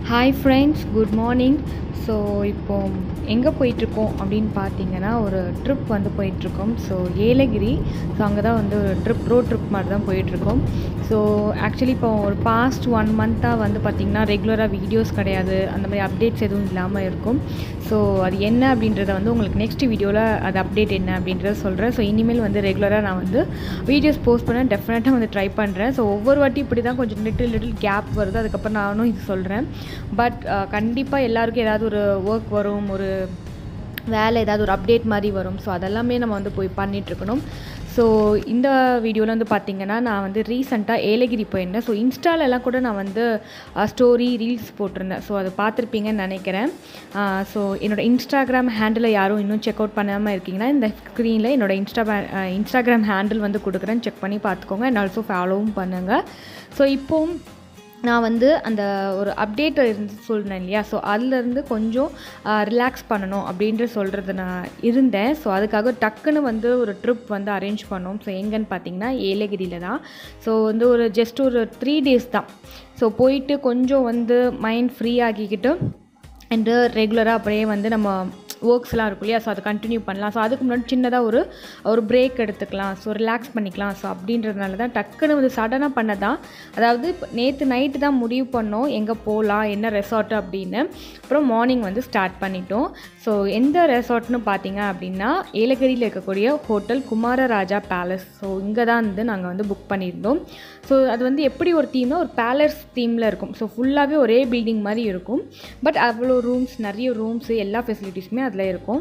hi friends good morning so இப்போ எங்கே போயிட்டுருக்கோம் அப்படின்னு பார்த்தீங்கன்னா ஒரு ட்ரிப் வந்து போயிட்டுருக்கோம் ஸோ ஏலகிரி ஸோ அங்கே தான் வந்து ஒரு ட்ரிப் ரோட் ட்ரிப் மாதிரி தான் போயிட்டுருக்கோம் ஸோ ஆக்சுவலி இப்போ ஒரு பாஸ்ட் ஒன் மந்த்தாக வந்து பார்த்திங்கன்னா ரெகுலராக வீடியோஸ் கிடையாது அந்த மாதிரி அப்டேட்ஸ் எதுவும் இல்லாமல் இருக்கும் ஸோ அது என்ன அப்படின்றத வந்து உங்களுக்கு நெக்ஸ்ட் வீடியோவில் அது அப்டேட் என்ன அப்படின்றத சொல்கிறேன் ஸோ இனிமேல் வந்து ரெகுலராக நான் வந்து வீடியோஸ் போஸ்ட் பண்ண டெஃபினட்டாக வந்து ட்ரை பண்ணுறேன் ஸோ ஒவ்வொரு வாட்டி இப்படி தான் கொஞ்சம் லிட்டில் லிட்டில் கேப் வருது அதுக்கப்புறம் நானும் இது சொல்கிறேன் பட் கண்டிப்பாக எல்லாருக்கும் ஏதாவது ஒரு ஒர்க் வரும் ஒரு வேலை ஏதாவது ஒரு அப்டேட் மாதிரி வரும் ஸோ அதெல்லாமே நம்ம வந்து போய் பண்ணிகிட்ருக்கணும் ஸோ இந்த வீடியோவில் வந்து பார்த்திங்கன்னா நான் வந்து ரீசெண்டாக ஏலகிரி போயிருந்தேன் ஸோ இன்ஸ்டாலெல்லாம் கூட நான் வந்து ஸ்டோரி ரீல்ஸ் போட்டிருந்தேன் ஸோ அதை பார்த்துருப்பீங்கன்னு நினைக்கிறேன் ஸோ என்னோடய இன்ஸ்டாகிராம் ஹேண்டில் யாரும் இன்னும் செக் அவுட் பண்ணாமல் இருக்கீங்கன்னா இந்த ஸ்க்ரீனில் என்னோடய இன்ஸ்டா இன்ஸ்டாகிராம் ஹேண்டில் வந்து கொடுக்குறேன் செக் பண்ணி பார்த்துக்கோங்க அண்ட் ஆல்சோ ஃபாலோவும் பண்ணுங்கள் ஸோ இப்போவும் நான் வந்து அந்த ஒரு அப்டேட் இருந்து சொல்கிறேன் இல்லையா ஸோ அதுலேருந்து கொஞ்சம் ரிலாக்ஸ் பண்ணணும் அப்படின்ற சொல்கிறது நான் இருந்தேன் ஸோ அதுக்காக டக்குன்னு வந்து ஒரு ட்ரிப் வந்து அரேஞ்ச் பண்ணோம் ஸோ எங்கன்னு பார்த்தீங்கன்னா ஏலகிரியில் தான் ஸோ வந்து ஒரு ஜஸ்ட் ஒரு த்ரீ டேஸ் தான் ஸோ போயிட்டு கொஞ்சம் வந்து மைண்ட் ஃப்ரீ ஆக்கிக்கிட்டு அண்டு ரெகுலராக அப்படியே வந்து நம்ம ஒர்க்ஸ்லாம் இருக்கும் இல்லையா ஸோ அதை கண்டினியூ பண்ணலாம் ஸோ அதுக்கு முன்னாடி சின்னதாக ஒரு ஒரு பிரேக் எடுத்துக்கலாம் ஸோ ரிலாக்ஸ் பண்ணிக்கலாம் ஸோ அப்படின்றதுனால தான் டக்குன்னு வந்து சடனாக பண்ணதான் அதாவது இப்போ நேற்று நைட்டு தான் முடிவு பண்ணோம் எங்கே போகலாம் என்ன ரெசார்ட்டு அப்படின்னு அப்புறம் மார்னிங் வந்து ஸ்டார்ட் பண்ணிட்டோம் ஸோ எந்த ரெசார்ட்னு பார்த்தீங்க அப்படின்னா ஏலகிரியில் இருக்கக்கூடிய ஹோட்டல் குமாரராஜா பேலஸ் ஸோ இங்கே தான் வந்து நாங்கள் வந்து புக் பண்ணியிருந்தோம் ஸோ அது வந்து எப்படி ஒரு தீம்னா ஒரு பேலஸ் தீமில் இருக்கும் ஸோ ஃபுல்லாகவே ஒரே பில்டிங் மாதிரி இருக்கும் பட் அவ்வளோ ரூம்ஸ் நிறைய ரூம்ஸு எல்லா ஃபெசிலிட்டிஸுமே அதில் இருக்கும்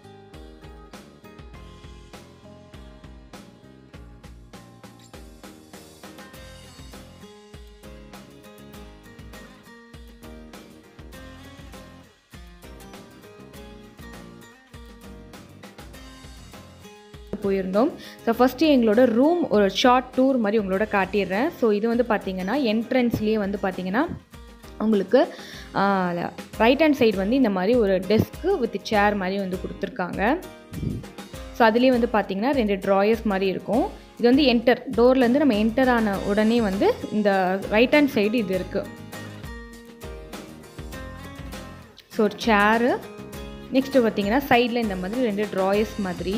போயிருந்தோம் ஸோ ஃபஸ்ட்டு எங்களோட ரூம் ஒரு ஷார்ட் டூர் மாதிரி உங்களோட காட்டிடுறேன் ஸோ இது வந்து பார்த்திங்கன்னா என்ட்ரன்ஸ்லேயே வந்து பார்த்திங்கன்னா உங்களுக்கு ரைட் ஹேண்ட் சைடு வந்து இந்த மாதிரி ஒரு டெஸ்க்கு வித் சேர் மாதிரி வந்து கொடுத்துருக்காங்க ஸோ அதுலேயே வந்து பார்த்திங்கன்னா ரெண்டு ட்ராயர்ஸ் மாதிரி இருக்கும் இது வந்து என்டர் டோர்லேருந்து நம்ம என்டர் ஆன உடனே வந்து இந்த ரைட் ஹேண்ட் சைடு இது இருக்குது ஸோ ஒரு சேரு நெக்ஸ்ட்டு பார்த்திங்கன்னா சைடில் இந்த மாதிரி ரெண்டு ட்ராயர்ஸ் மாதிரி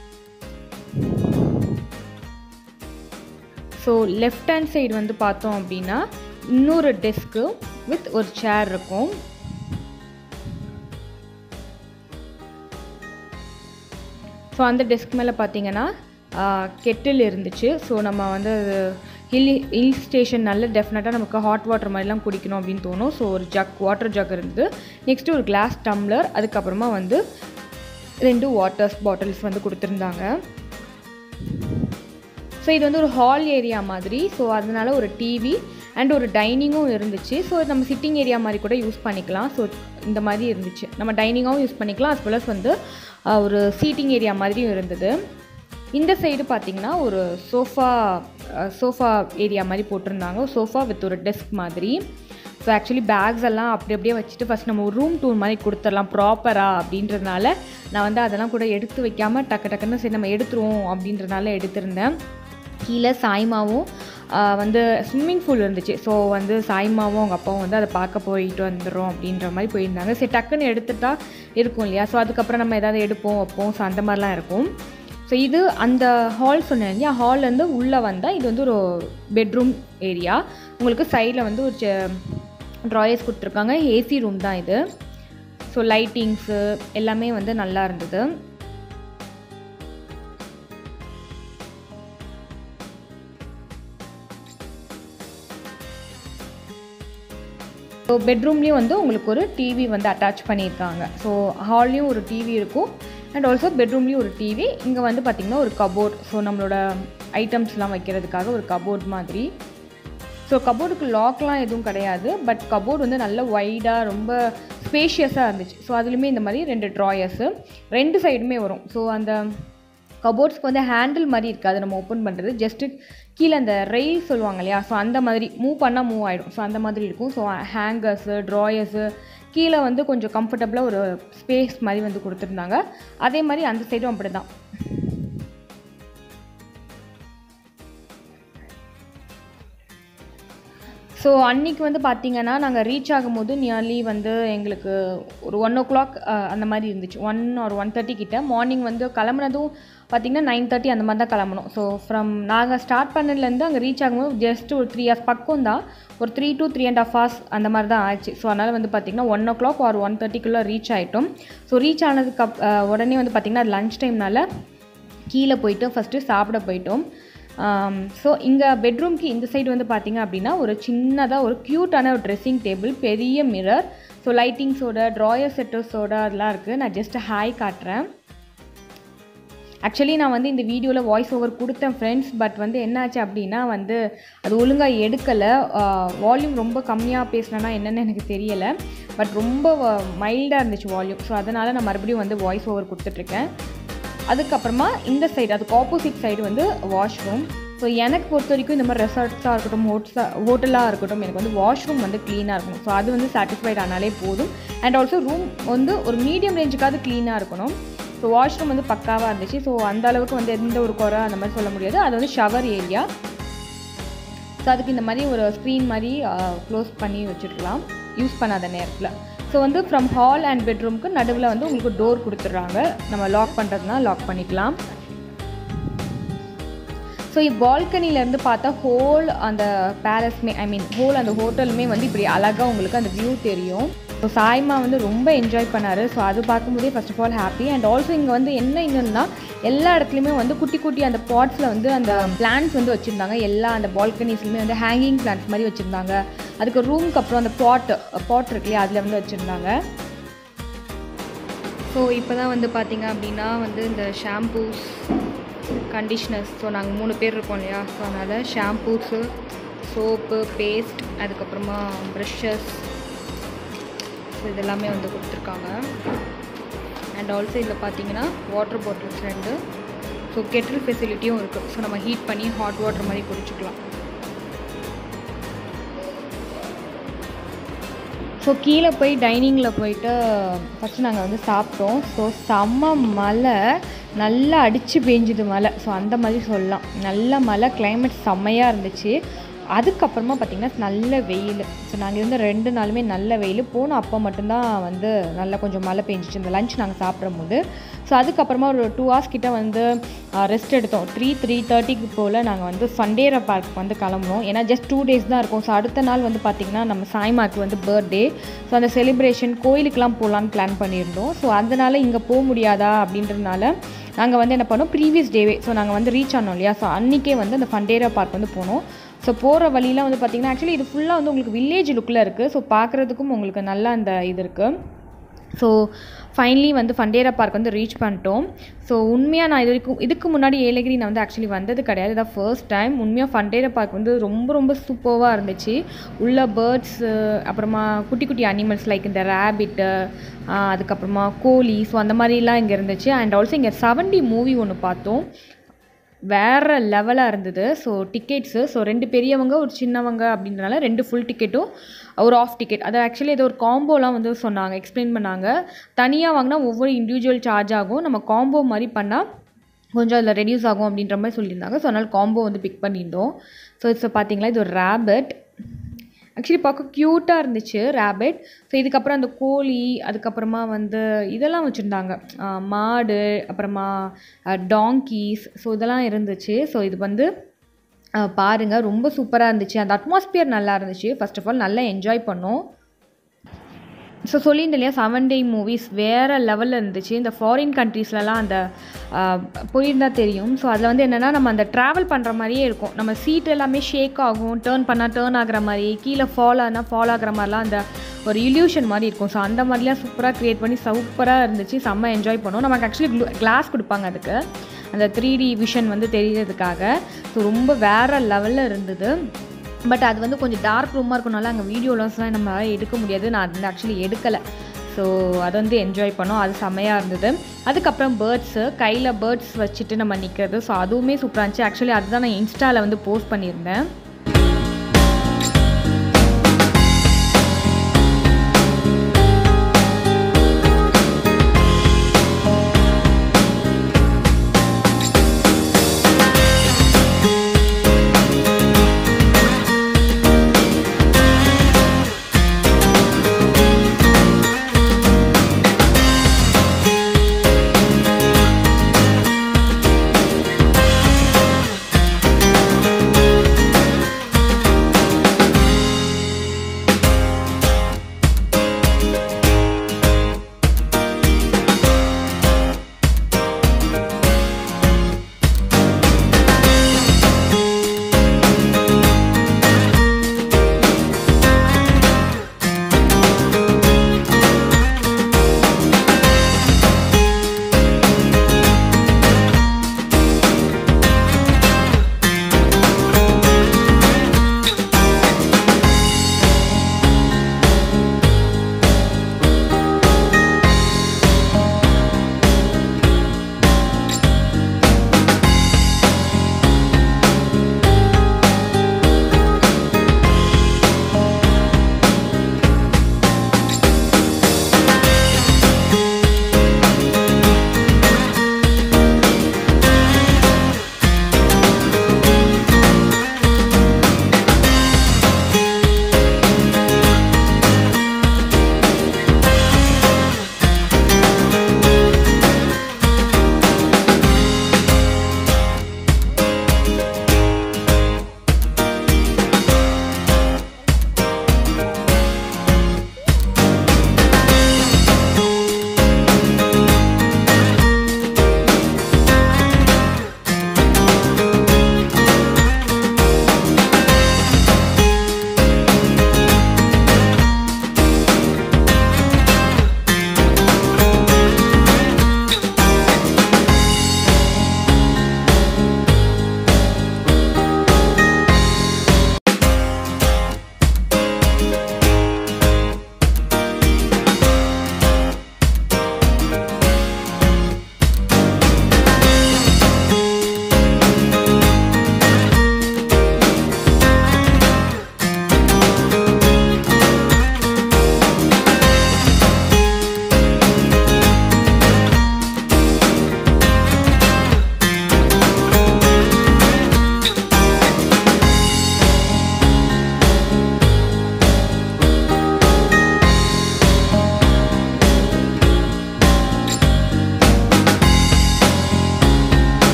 ஸோ லெஃப்ட் ஹேண்ட் சைடு வந்து பார்த்தோம் அப்படின்னா இன்னொரு டெஸ்க்கு வித் ஒரு சேர் இருக்கும் ஸோ அந்த டெஸ்க் மேலே பார்த்தீங்கன்னா கெட்டில் இருந்துச்சு ஸோ நம்ம வந்து ஹில் ஹில் ஸ்டேஷன் நல்ல டெஃபினட்டாக நமக்கு ஹாட் வாட்டர் மாதிரிலாம் குடிக்கணும் அப்படின்னு தோணும் ஸோ ஒரு ஜக் வாட்டர் ஜக் இருந்தது நெக்ஸ்ட்டு ஒரு கிளாஸ் டம்ளர் அதுக்கப்புறமா வந்து ரெண்டு வாட்டர்ஸ் பாட்டில்ஸ் வந்து கொடுத்துருந்தாங்க ஸோ இது வந்து ஒரு ஹால் ஏரியா மாதிரி ஸோ அதனால ஒரு டிவி அண்ட் ஒரு டைனிங்கும் இருந்துச்சு ஸோ நம்ம சிட்டிங் ஏரியா மாதிரி கூட யூஸ் பண்ணிக்கலாம் ஸோ இந்த மாதிரி இருந்துச்சு நம்ம டைனிங்காகவும் யூஸ் பண்ணிக்கலாம் அஸ் வெல் அஸ் வந்து ஒரு சீட்டிங் ஏரியா மாதிரியும் இருந்தது இந்த சைடு பார்த்திங்கன்னா ஒரு சோஃபா சோஃபா ஏரியா மாதிரி போட்டிருந்தாங்க சோஃபா வித் ஒரு டெஸ்க் மாதிரி ஸோ ஆக்சுவலி பேக்ஸ் எல்லாம் அப்படி அப்படியே வச்சுட்டு ஃபஸ்ட் நம்ம ஒரு ரூம் டூர் மாதிரி கொடுத்துடலாம் ப்ராப்பராக அப்படின்றதுனால நான் வந்து அதெல்லாம் கூட எடுத்து வைக்காமல் டக்கு டக்குன்னு சரி நம்ம எடுத்துருவோம் அப்படின்றதுனால எடுத்திருந்தேன் கீழே சாய்மாவும் வந்து ஸ்விம்மிங் பூல் இருந்துச்சு ஸோ வந்து சாய்மாவும் அவங்க அப்பாவும் வந்து அதை பார்க்க போயிட்டு வந்துடுறோம் அப்படின்ற மாதிரி போயிருந்தாங்க சரி டக்குன்னு எடுத்துட்டா இருக்கும் இல்லையா ஸோ அதுக்கப்புறம் நம்ம எதாவது எடுப்போம் வைப்போம் ஸோ அந்த மாதிரிலாம் இருக்கும் ஸோ இது அந்த ஹால் சொன்னேன் இல்லையா ஹால்லேருந்து உள்ளே வந்தால் இது வந்து ஒரு பெட்ரூம் ஏரியா உங்களுக்கு சைடில் வந்து ஒரு ட்ராயர்ஸ் கொடுத்துருக்காங்க ஏசி ரூம் தான் இது ஸோ லைட்டிங்ஸு எல்லாமே வந்து நல்லா இருந்தது ஸோ பெட்ரூம்லேயும் வந்து உங்களுக்கு ஒரு டிவி வந்து அட்டாச் பண்ணியிருக்காங்க ஸோ ஹால்லேயும் ஒரு டிவி இருக்கும் அண்ட் ஆல்சோ பெட்ரூம்லேயும் ஒரு டிவி இங்கே வந்து பார்த்திங்கன்னா ஒரு கபோர்ட் ஸோ நம்மளோட ஐட்டம்ஸ்லாம் வைக்கிறதுக்காக ஒரு கபோர்ட் மாதிரி ஸோ கபோர்டுக்கு லாக்லாம் எதுவும் கிடையாது பட் கபோர்டு வந்து நல்ல வைடாக ரொம்ப ஸ்பேஷியஸாக இருந்துச்சு ஸோ அதுலேயுமே இந்த மாதிரி ரெண்டு ட்ராயர்ஸு ரெண்டு சைடுமே வரும் ஸோ அந்த கபோர்ட்ஸ்க்கு வந்து ஹேண்டில் மாதிரி இருக்காது நம்ம ஓப்பன் பண்ணுறது ஜஸ்ட்டு கீழே அந்த ரெயில் சொல்லுவாங்க இல்லையா ஸோ அந்த மாதிரி மூவ் பண்ணால் மூவ் ஆகிடும் ஸோ அந்த மாதிரி இருக்கும் ஸோ ஹேங்கர்ஸு ட்ராயர்ஸு கீழே வந்து கொஞ்சம் கம்ஃபர்டபுளாக ஒரு ஸ்பேஸ் மாதிரி வந்து கொடுத்துருந்தாங்க அதே மாதிரி அந்த சைடும் அப்படி தான் ஸோ ஸோ அன்னைக்கு வந்து பார்த்தீங்கன்னா நாங்கள் ரீச் ஆகும்போது நியர்லி வந்து எங்களுக்கு ஒரு ஒன் ஓ கிளாக் அந்த மாதிரி இருந்துச்சு ஒன் ஒரு ஒன் தேர்ட்டி கிட்ட மார்னிங் வந்து கிளம்புனதும் பார்த்தீங்கன்னா நைன் தேர்ட்டி அந்த மாதிரி தான் கிளம்பணும் ஸோ ஃப்ரம் நாங்கள் ஸ்டார்ட் பண்ணதுலேருந்து அங்கே ரீச் ஆகும்போது ஜஸ்ட் ஒரு த்ரீ ஹவர்ஸ் பக்கம் தான் ஒரு three to three and half hours அந்த மாதிரி தான் ஆச்சு ஸோ அதனால் வந்து பார்த்திங்கன்னா ஒன் ஓ கிளாக் ஒரு ஒன் தேர்ட்டிக்குள்ளே ரீச் ஆகிட்டோம் ஸோ ரீச் ஆனதுக்கு அப் அஹ் உடனே வந்து பார்த்திங்கன்னா லஞ்ச் டைம்னால கீழே போயிட்டு ஃபஸ்ட்டு சாப்பிட போயிட்டோம் ஸோ இங்கே பெட்ரூம்க்கு இந்த சைடு வந்து பார்த்தீங்க அப்படின்னா ஒரு சின்னதாக ஒரு க்யூட்டான ஒரு ட்ரெஸ்ஸிங் டேபிள் பெரிய மிரர் ஸோ லைட்டிங்ஸோட ட்ராயர் செட்டர்ஸோட அதெல்லாம் இருக்குது நான் ஜஸ்ட் ஹாய் காட்டுறேன் ஆக்சுவலி நான் வந்து இந்த வீடியோவில் வாய்ஸ் ஓவர் கொடுத்தேன் ஃப்ரெண்ட்ஸ் பட் வந்து என்னாச்சு அப்படின்னா வந்து அது ஒழுங்காக எடுக்கலை வால்யூம் ரொம்ப கம்மியாக பேசினேன்னா என்னென்னு எனக்கு தெரியலை பட் ரொம்ப மைல்டாக இருந்துச்சு வால்யூம் ஸோ அதனால் நான் மறுபடியும் வந்து வாய்ஸ் ஓவர் கொடுத்துட்ருக்கேன் அதுக்கப்புறமா இந்த சைடு அதுக்கு ஆப்போசிட் சைடு வந்து வாஷ்ரூம் ஸோ எனக்கு பொறுத்த வரைக்கும் இந்த மாதிரி ரெசார்ட்ஸாக இருக்கட்டும் ஹோட்ஸா ஹோட்டலாக இருக்கட்டும் எனக்கு வந்து வாஷ்ரூம் வந்து க்ளீனாக இருக்கணும் ஸோ அது வந்து சாட்டிஸ்ஃபைட் ஆனாலே போதும் அண்ட் ஆல்சோ ரூம் வந்து ஒரு மீடியம் ரேஞ்சுக்காவது க்ளீனாக இருக்கணும் ஸோ வாஷ்ரூம் வந்து பக்காவாக இருந்துச்சு ஸோ அந்த அளவுக்கு வந்து எந்த ஒரு குறை அந்த மாதிரி சொல்ல முடியாது அது வந்து ஷவர் ஏரியா ஸோ அதுக்கு இந்த மாதிரி ஒரு ஸ்க்ரீன் மாதிரி க்ளோஸ் பண்ணி வச்சுருக்கலாம் யூஸ் பண்ணாத நேரத்தில் ஸோ வந்து ஃப்ரம் ஹால் அண்ட் பெட்ரூம்க்கு நடுவில் வந்து உங்களுக்கு டோர் கொடுத்துட்றாங்க நம்ம லாக் பண்ணுறதுனா லாக் பண்ணிக்கலாம் ஸோ பால்கனிலேருந்து பார்த்தா ஹோல் அந்த பேலஸ்மே ஐ மீன் ஹோல் அந்த ஹோட்டலுமே வந்து இப்படி அழகாக உங்களுக்கு அந்த வியூ தெரியும் ஸோ சாய்மா வந்து ரொம்ப என்ஜாய் பண்ணார் ஸோ அது பார்க்கும்போதே first of all happy and also இங்கே வந்து என்ன இன்னொன்னா எல்லா இடத்துலையுமே வந்து குட்டி குட்டி அந்த பாட்ஸில் வந்து அந்த பிளான்ஸ் வந்து வச்சுருந்தாங்க எல்லா அந்த பால்கனிஸ்லையுமே வந்து ஹேங்கிங் பிளான்ஸ் மாதிரி வச்சுருந்தாங்க அதுக்கு ரூமுக்கு அப்புறம் அந்த பாட் பாட் இருக்கு இல்லையா அதில் வந்து வச்சுருந்தாங்க ஸோ இப்போ தான் வந்து பார்த்தீங்க அப்படின்னா வந்து இந்த ஷாம்பூஸ் கண்டிஷ்னர்ஸ் ஸோ நாங்கள் மூணு பேர் இருக்கோம் இல்லையா ஸோ அதனால் ஷாம்பூஸு சோப்பு பேஸ்ட் அதுக்கப்புறமா ப்ரஷஸ் ஸோ இதெல்லாமே வந்து கொடுத்துருக்காங்க அண்ட் ஆல்சோ இதில் பார்த்தீங்கன்னா வாட்டர் பாட்டில்ஸ் ரெண்டு ஸோ கெட்டில் ஃபெசிலிட்டியும் இருக்குது ஸோ நம்ம ஹீட் பண்ணி ஹாட் வாட்டர் மாதிரி குடிச்சிக்கலாம் ஸோ கீழே போய் டைனிங்கில் போயிட்டு ஃபஸ்ட்டு நாங்கள் வந்து சாப்பிட்டோம் ஸோ செம்ம மழை நல்லா அடித்து பெஞ்சுது மழை ஸோ அந்த மாதிரி சொல்லலாம் நல்ல மழை கிளைமேட் செம்மையாக இருந்துச்சு அதுக்கப்புறமா பார்த்திங்கன்னா நல்ல வெயில் ஸோ நாங்கள் இருந்த ரெண்டு நாளுமே நல்ல வெயில் போன அப்போ மட்டும்தான் வந்து நல்லா கொஞ்சம் மழை பெஞ்சிச்சு இந்த லஞ்ச் நாங்கள் சாப்பிடும் போது ஸோ அதுக்கப்புறமா ஒரு டூ ஹவர்ஸ் கிட்ட வந்து ரெஸ்ட் எடுத்தோம் த்ரீ த்ரீ தேர்ட்டிக்கு போல் நாங்கள் வந்து ஃபண்டேரா பார்க் வந்து கிளம்புனோம் ஏன்னா ஜஸ்ட் டூ டேஸ் தான் இருக்கும் ஸோ அடுத்த நாள் வந்து பார்த்திங்கன்னா நம்ம சாய்மாக்கு வந்து பர்த்டே ஸோ அந்த செலிப்ரேஷன் கோயிலுக்கெலாம் போகலான்னு பிளான் பண்ணியிருந்தோம் ஸோ அதனால் இங்கே போக முடியாதா அப்படின்றதுனால நாங்கள் வந்து என்ன பண்ணோம் ப்ரீவியஸ் டேவே ஸோ நாங்கள் வந்து ரீச் ஆனோம் இல்லையா ஸோ அன்றைக்கே வந்து அந்த ஃபண்டேரா பார்க் வந்து போனோம் ஸோ போகிற வழியில் வந்து பார்த்திங்கன்னா ஆக்சுவலி இது ஃபுல்லாக வந்து உங்களுக்கு வில்லேஜ் லுக்கில் இருக்குது ஸோ பார்க்குறதுக்கும் உங்களுக்கு நல்லா அந்த இது இருக்குது ஸோ ஃபைனலி வந்து ஃபண்டேரா பார்க் வந்து ரீச் பண்ணிட்டோம் ஸோ உண்மையாக நான் இது வரைக்கும் இதுக்கு முன்னாடி ஏலகிரி நான் வந்து ஆக்சுவலி வந்தது கிடையாது இதான் ஃபர்ஸ்ட் டைம் உண்மையாக ஃபண்டேரா பார்க் வந்து ரொம்ப ரொம்ப சூப்பராக இருந்துச்சு உள்ள பேர்ட்ஸு அப்புறமா குட்டி குட்டி அனிமல்ஸ் லைக் இந்த ரேபிட்டு அதுக்கப்புறமா கோழி ஸோ அந்த மாதிரிலாம் இங்கே இருந்துச்சு அண்ட் ஆல்சோ இங்கே செவன்டி மூவி ஒன்று பார்த்தோம் வேறு லெவலாக இருந்தது ஸோ டிக்கெட்ஸு ஸோ ரெண்டு பெரியவங்க ஒரு சின்னவங்க அப்படின்றனால ரெண்டு ஃபுல் டிக்கெட்டும் ஒரு ஆஃப் டிக்கெட் அது ஆக்சுவலி ஏதோ ஒரு காம்போலாம் வந்து சொன்னாங்க எக்ஸ்பிளைன் பண்ணாங்க தனியாக வாங்கினா ஒவ்வொரு இண்டிவிஜுவல் சார்ஜ் ஆகும் நம்ம காம்போ மாதிரி பண்ணால் கொஞ்சம் அதில் ரெடியூஸ் ஆகும் அப்படின்ற மாதிரி சொல்லியிருந்தாங்க ஸோ அதனால் காம்போ வந்து பிக் பண்ணியிருந்தோம் ஸோ இப்போ பார்த்தீங்களா இது ஒரு ரேபிட் ஆக்சுவலி பார்க்க க்யூட்டாக இருந்துச்சு ரேபிட் ஸோ இதுக்கப்புறம் அந்த கோழி அதுக்கப்புறமா வந்து இதெல்லாம் வச்சுருந்தாங்க மாடு அப்புறமா டாங்கீஸ் ஸோ இதெல்லாம் இருந்துச்சு ஸோ இது வந்து பாருங்கள் ரொம்ப சூப்பராக இருந்துச்சு அந்த அட்மாஸ்பியர் நல்லா இருந்துச்சு ஃபர்ஸ்ட் ஆஃப் ஆல் நல்லா என்ஜாய் பண்ணோம் ஸோ சொல்லியிருந்தேன் இல்லையா செவன் டே மூவிஸ் வேறு லெவலில் இருந்துச்சு இந்த ஃபாரின் கண்ட்ரீஸ்லலாம் அந்த போயிருந்தா தெரியும் ஸோ அதில் வந்து என்னென்னா நம்ம அந்த ட்ராவல் பண்ணுற மாதிரியே இருக்கும் நம்ம சீட் எல்லாமே ஷேக் ஆகும் டேர்ன் பண்ணால் டேர்ன் ஆகிற மாதிரி கீழே ஃபால் ஆனால் ஃபால் ஆகிற மாதிரிலாம் அந்த ஒரு இல்யூஷன் மாதிரி இருக்கும் ஸோ அந்த மாதிரிலாம் சூப்பராக க்ரியேட் பண்ணி சூப்பராக இருந்துச்சு செம்ம என்ஜாய் பண்ணோம் நமக்கு ஆக்சுவலி கிளாஸ் கொடுப்பாங்க அதுக்கு அந்த த்ரீ டி விஷன் வந்து தெரியறதுக்காக ஸோ ரொம்ப வேறு லெவலில் இருந்தது பட் அது வந்து கொஞ்சம் டார்க் ரூமாக இருக்கனால அங்கே வீடியோலஸ்லாம் நம்மளால் எடுக்க முடியாது நான் அது ஆக்சுவலி எடுக்கலை ஸோ அதை வந்து என்ஜாய் பண்ணோம் அது செம்மையாக இருந்தது அதுக்கப்புறம் பேர்ட்ஸு கையில் பேர்ட்ஸ் வச்சுட்டு நம்ம நிற்கிறது ஸோ அதுவுமே சூப்பராக இருந்துச்சு ஆக்சுவலி அதுதான் நான் இன்ஸ்டாவில் வந்து போஸ்ட் பண்ணியிருந்தேன்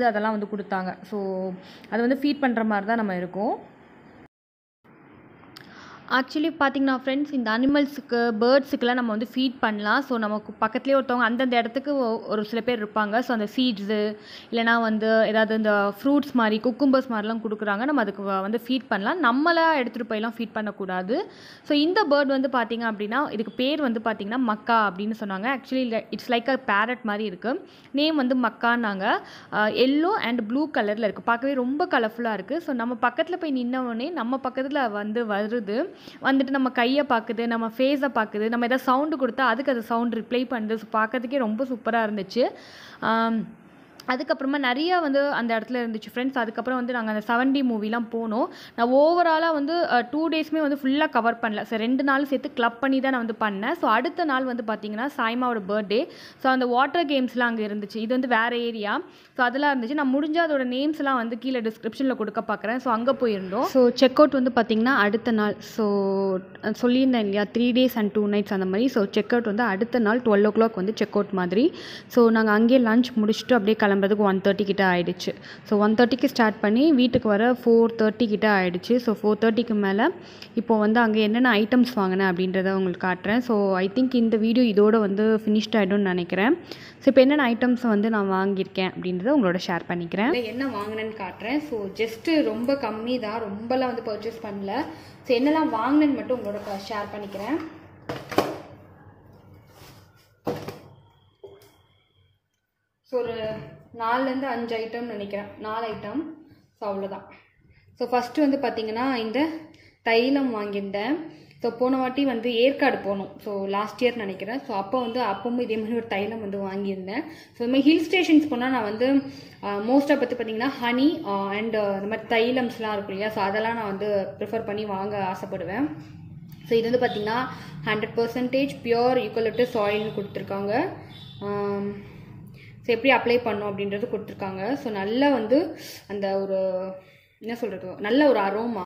சீட்ஸு அதெல்லாம் வந்து கொடுத்தாங்க ஸோ அது வந்து ஃபீட் பண்ணுற மாதிரி தான் நம்ம இருக்கோம் ஆக்சுவலி பார்த்தீங்கன்னா ஃப்ரெண்ட்ஸ் இந்த அனிமல்ஸுக்கு பேர்ட்ஸுக்கெல்லாம் நம்ம வந்து ஃபீட் பண்ணலாம் ஸோ நமக்கு பக்கத்துலேயே ஒருத்தவங்க அந்தந்த இடத்துக்கு ஒ- ஒரு சில பேர் இருப்பாங்க ஸோ அந்த சீட்ஸு இல்லைனா வந்து ஏதாவது இந்த ஃப்ரூட்ஸ் மாதிரி குக்கும்பர்ஸ் மாதிரிலாம் கொடுக்குறாங்க நம்ம அதுக்கு வ- வந்து ஃபீட் பண்ணலாம் நம்மளா எடுத்துகிட்டு போயெல்லாம் ஃபீட் பண்ணக்கூடாது ஸோ இந்த பேர்ட் வந்து பார்த்தீங்க அப்படின்னா இதுக்கு பேர் வந்து பார்த்தீங்கன்னா மக்கா அப்படின்னு சொன்னாங்க actually it's like a parrot மாதிரி இருக்குது நேம் வந்து மக்கான்னாங்க எல்லோ அண்ட் ப்ளூ கலரில் இருக்குது பார்க்கவே ரொம்ப கலர்ஃபுல்லாக இருக்குது ஸோ நம்ம பக்கத்தில் போய் நின்ன உடனே நம்ம பக்கத்தில் வந்து வருது வந்துட்டு நம்ம கையை பார்க்குது நம்ம ஃபேஸை பார்க்குது நம்ம எதாவது சவுண்டு கொடுத்தா அதுக்கு அது சவுண்ட் ரிப்ளை பண்ணுது ஸோ பார்க்கறதுக்கே ரொம்ப சூப்பராக இருந்துச்சு ஆம், அதுக்கப்புறமா நிறைய வந்து அந்த இடத்துல இருந்துச்சு ஃப்ரெண்ட்ஸ் அதுக்கப்புறம் வந்து நாங்கள் அந்த செவன் டி மூவிலாம் போனோம் நான் ஓவராலாக வந்து டூ டேஸ்மே வந்து ஃபுல்லாக கவர் பண்ணல ஸோ ரெண்டு நாள் சேர்த்து கிளப் பண்ணி தான் நான் வந்து பண்ணேன் ஸோ அடுத்த நாள் வந்து பார்த்தீங்கன்னா சாய்மாவோட பர்த்டே ஸோ அந்த வாட்டர் கேம்ஸ்லாம் அங்கே இருந்துச்சு இது வந்து வேறு ஏரியா ஸோ அதெல்லாம் இருந்துச்சு நான் முடிஞ்ச அதோட நேம்ஸ்லாம் வந்து கீழே டிஸ்கிரிப்ஷனில் கொடுக்க பார்க்குறேன் ஸோ அங்கே போயிருந்தோம் ஸோ செக் அவுட் வந்து பார்த்திங்கன்னா அடுத்த நாள் ஸோ சொல்லியிருந்தேன் இல்லையா three days and two nights அந்த மாதிரி ஸோ செக் அவுட் வந்து அடுத்த நாள் டுவெல் ஓ கிளாக் வந்து செக் அவுட் மாதிரி ஸோ நாங்கள் அங்கேயே லஞ்ச் முடிச்சுட்டு அப்படியே கிளம்புறதுக்கு ஒன் தேர்ட்டி கிட்ட ஆயிடுச்சு ஸோ ஒன் தேர்ட்டிக்கு ஸ்டார்ட் பண்ணி வீட்டுக்கு வர ஃபோர் தேர்ட்டி கிட்ட ஆயிடுச்சு ஸோ ஃபோர் தேர்ட்டிக்கு மேலே இப்போ வந்து அங்கே என்னென்ன ஐட்டம்ஸ் வாங்கினேன் அப்படின்றத உங்களுக்கு காட்டுறேன் ஸோ ஐ திங்க் இந்த வீடியோ இதோட வந்து ஃபினிஷ்ட் ஆகிடும்னு நினைக்கிறேன் ஸோ இப்போ என்னென்ன ஐட்டம்ஸ் வந்து நான் வாங்கியிருக்கேன் அப்படின்றத உங்களோட ஷேர் பண்ணிக்கிறேன் என்ன வாங்கினேன்னு காட்டுறேன் ஸோ ஜஸ்ட்டு ரொம்ப கம்மி தான் ரொம்பலாம் வந்து பர்ச்சேஸ் பண்ணல ஸோ என்னெல்லாம் வாங்கினேன்னு மட்டும் உங்களோட ஷேர் பண்ணிக்கிறேன் ஸோ ஒரு நாலுலேருந்து அஞ்சு ஐட்டம் நினைக்கிறேன் நாலு ஐட்டம் ஸோ அவ்வளோதான் ஸோ ஃபஸ்ட்டு வந்து பார்த்தீங்கன்னா இந்த தைலம் வாங்கியிருந்தேன் ஸோ போன வாட்டி வந்து ஏற்காடு போனோம் ஸோ லாஸ்ட் இயர் நினைக்கிறேன் ஸோ அப்போ வந்து அப்பவும் இதே மாதிரி ஒரு தைலம் வந்து வாங்கியிருந்தேன் ஸோ இந்த மாதிரி ஹில் ஸ்டேஷன்ஸ் போனால் நான் வந்து மோஸ்ட்டாக பற்றி பார்த்தீங்கன்னா ஹனி அண்ட் இந்த மாதிரி தைலம்ஸ்லாம் இருக்கும் இல்லையா ஸோ அதெல்லாம் நான் வந்து ப்ரிஃபர் பண்ணி வாங்க ஆசைப்படுவேன் ஸோ இது வந்து பார்த்தீங்கன்னா ஹண்ட்ரட் பர்சன்டேஜ் பியோர் யூக்கலிப்டஸ் ஆயில்னு கொடுத்துருக்காங்க ஸோ எப்படி அப்ளை பண்ணோம் அப்படின்றது கொடுத்துருக்காங்க ஸோ நல்லா வந்து அந்த ஒரு என்ன சொல்கிறது நல்ல ஒரு அரோமா